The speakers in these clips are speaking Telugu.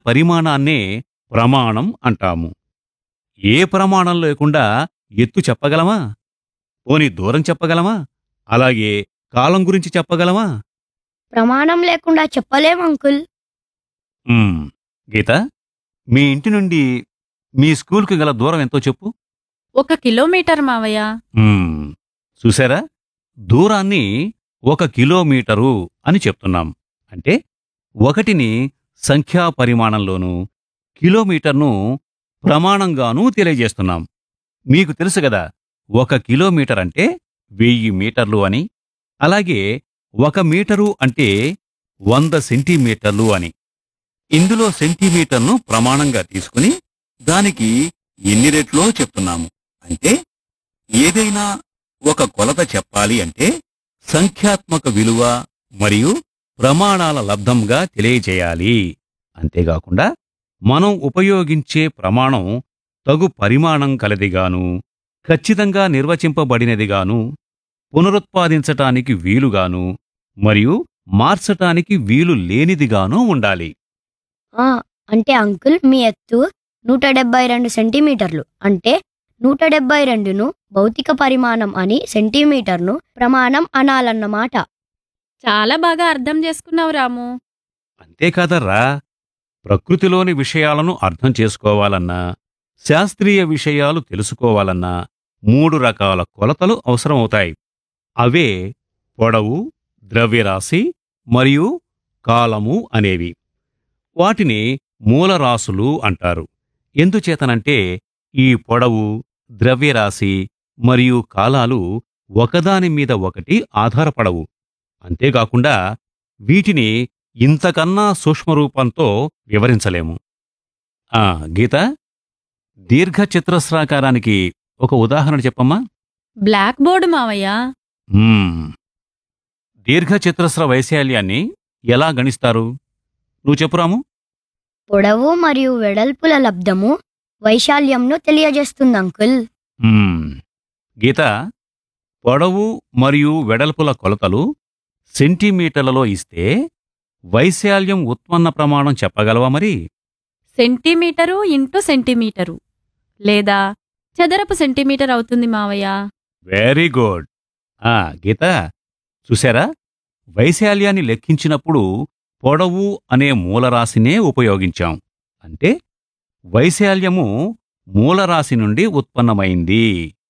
పరిమాణాన్నే ప్రమాణం అంటాము ఏ ప్రమాణం లేకుండా ఎత్తు చెప్పగలమా పోని దూరం చెప్పగలమా అలాగే కాలం గురించి చెప్పగలమా ప్రమాణం లేకుండా చెప్పలేం అంకుల్ ఉమ్, గీత మీ ఇంటి నుండి మీ స్కూల్కి గల దూరం ఎంతో చెప్పు ఒక కిలోమీటర్ మావయ్య ఉమ్, చూసారా దూరాన్ని ఒక కిలోమీటరు అని చెప్తున్నాం అంటే ఒకటిని సంఖ్యా పరిమాణంలోనూ కిలోమీటర్ను ప్రమాణంగానూ తెలియజేస్తున్నాం మీకు తెలుసు కదా ఒక కిలోమీటర్ అంటే వెయ్యి మీటర్లు అని అలాగే ఒక మీటరు అంటే వంద సెంటీమీటర్లు అని ఇందులో సెంటీమీటర్ను ప్రమాణంగా తీసుకుని దానికి ఎన్ని రెట్లో చెప్తున్నాము అంటే ఏదైనా ఒక కొలత చెప్పాలి అంటే సంఖ్యాత్మక విలువ మరియు ప్రమాణాల లబ్ధంగా తెలియజేయాలి అంతేకాకుండా మనం ఉపయోగించే ప్రమాణం తగు పరిమాణం కలదిగాను ఖచ్చితంగా నిర్వచింపబడినదిగాను పునరుత్పాదించటానికి వీలుగాను మరియు మార్చటానికి వీలు లేనిదిగాను ఉండాలి ఆ, అంటే అంకుల్ మీ ఎత్తు నూట డెబ్బై రెండు సెంటీమీటర్లు అంటే నూట డెబ్బై రెండును భౌతిక పరిమాణం అని సెంటీమీటర్ను ప్రమాణం అనాలన్నమాట చాలా బాగా అర్థం చేసుకున్నావు రాము అంతేకాదర్రా ప్రకృతిలోని విషయాలను అర్థం చేసుకోవాలన్నా శాస్త్రీయ విషయాలు తెలుసుకోవాలన్నా మూడు రకాల కొలతలు అవసరమవుతాయి అవే పొడవు ద్రవ్యరాశి మరియు కాలము అనేవి వాటిని మూలరాశులు అంటారు ఎందుచేతనంటే ఈ పొడవు ద్రవ్యరాశి మరియు కాలాలు ఒకదాని మీద ఒకటి ఆధారపడవు అంతేకాకుండా వీటిని ఇంతకన్నా సూక్ష్మరూపంతో వివరించలేము ఆ గీత దీర్ఘ చతురస్రాకారానికి ఒక ఉదాహరణ చెప్పమ్మా బ్లాక్ బోర్డు మావయ్య మ్మ్. దీర్ఘ చతురస్ర వైశాల్యాన్ని ఎలా గణిస్తారు నువ్వు చెప్పురాము పొడవు మరియు వెడల్పుల లబ్ధము వైశాల్యంను తెలియజేస్తుంది అంకుల్ మ్మ్. గీత పొడవు మరియు వెడల్పుల కొలతలు సెంటీమీటర్లలో ఇస్తే వైశాల్యం ఉత్పన్న ప్రమాణం చెప్పగలవా మరి సెంటీమీటరు ఇంటూ సెంటీమీటరు లేదా చదరపు సెంటీమీటర్ అవుతుంది మావయ్య వెరీ గుడ్ ఆ గీత చూసారా వైశాల్యాన్ని లెక్కించినప్పుడు పొడవు అనే మూలరాశినే ఉపయోగించాం అంటే వైశాల్యము మూలరాశి నుండి ఉత్పన్నమైంది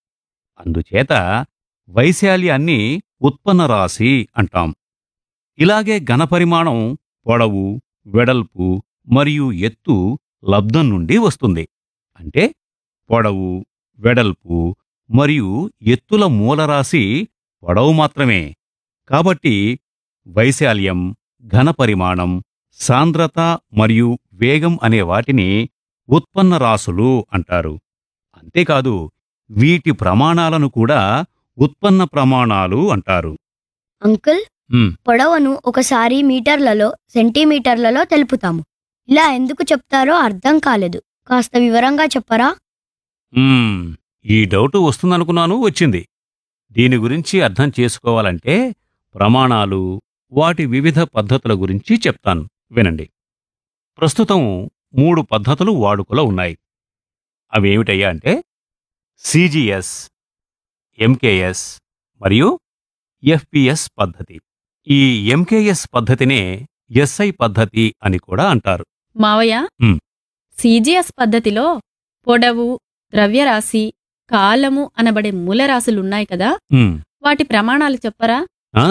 అందుచేత వైశాల్యాన్ని ఉత్పన్న రాశి అంటాం ఇలాగే ఘనపరిమాణం పొడవు వెడల్పు మరియు ఎత్తు లబ్ధం నుండి వస్తుంది అంటే పొడవు వెడల్పు మరియు ఎత్తుల మూలరాశి పొడవు మాత్రమే కాబట్టి వైశాల్యం ఘనపరిమాణం సాంద్రత మరియు వేగం అనే వాటిని ఉత్పన్న రాశులు అంటారు అంతేకాదు వీటి ప్రమాణాలను కూడా ఉత్పన్న ప్రమాణాలు అంటారు అంకుల్ మ్, పొడవును ఒకసారి మీటర్లలో సెంటీమీటర్లలో తెలుపుతాము ఇలా ఎందుకు చెప్తారో అర్థం కాలేదు కాస్త వివరంగా చెప్పరా మ్మ్, ఈ డౌటు వస్తుందనుకున్నాను వచ్చింది దీని గురించి అర్థం చేసుకోవాలంటే ప్రమాణాలు వాటి వివిధ పద్ధతుల గురించి చెప్తాను వినండి ప్రస్తుతం మూడు పద్ధతులు వాడుకలో ఉన్నాయి అవేమిటయ్యా అంటే సిజిఎస్ ఎంకేఎస్ మరియు ఎఫ్పిఎస్ పద్ధతి ఈ ఎంకేఎస్ పద్ధతినే ఎస్ఐ పద్ధతి అని కూడా అంటారు మావయ్య మ్. సీజీఎస్ పద్ధతిలో పొడవు ద్రవ్యరాశి కాలము అనబడే మూలరాశులున్నాయి కదా మ్, వాటి ప్రమాణాలు చెప్పరా ఆ,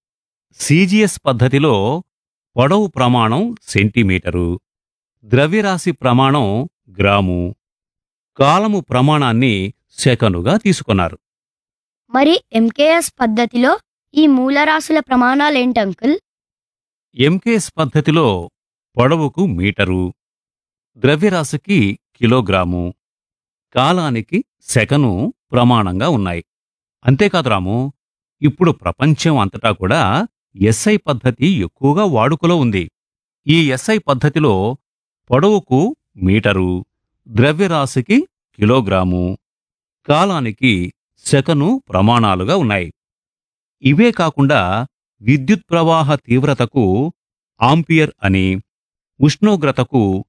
సిజిఎస్ పద్ధతిలో పొడవు ప్రమాణం సెంటీమీటరు ద్రవ్యరాశి ప్రమాణం గ్రాము కాలము ప్రమాణాన్ని సెకనుగా తీసుకున్నారు మరి ఎంకేఎస్ పద్ధతిలో ఈ మూలరాశుల ప్రమాణాలేంటి అంకుల్ ఎంకేఎస్ పద్ధతిలో పొడవుకు మీటరు ద్రవ్యరాశికి కిలోగ్రాము కాలానికి సెకను ప్రమాణంగా ఉన్నాయి అంతేకాదు రాము ఇప్పుడు ప్రపంచం అంతటా కూడా ఎస్ఐ పద్ధతి ఎక్కువగా వాడుకలో ఉంది ఈ ఎస్ఐ పద్ధతిలో పొడవుకు మీటరు ద్రవ్యరాశికి కిలోగ్రాము కాలానికి సెకను ప్రమాణాలుగా ఉన్నాయి ఇవే కాకుండా విద్యుత్ ప్రవాహ తీవ్రతకు ఆంపియర్ అని ఉష్ణోగ్రతకు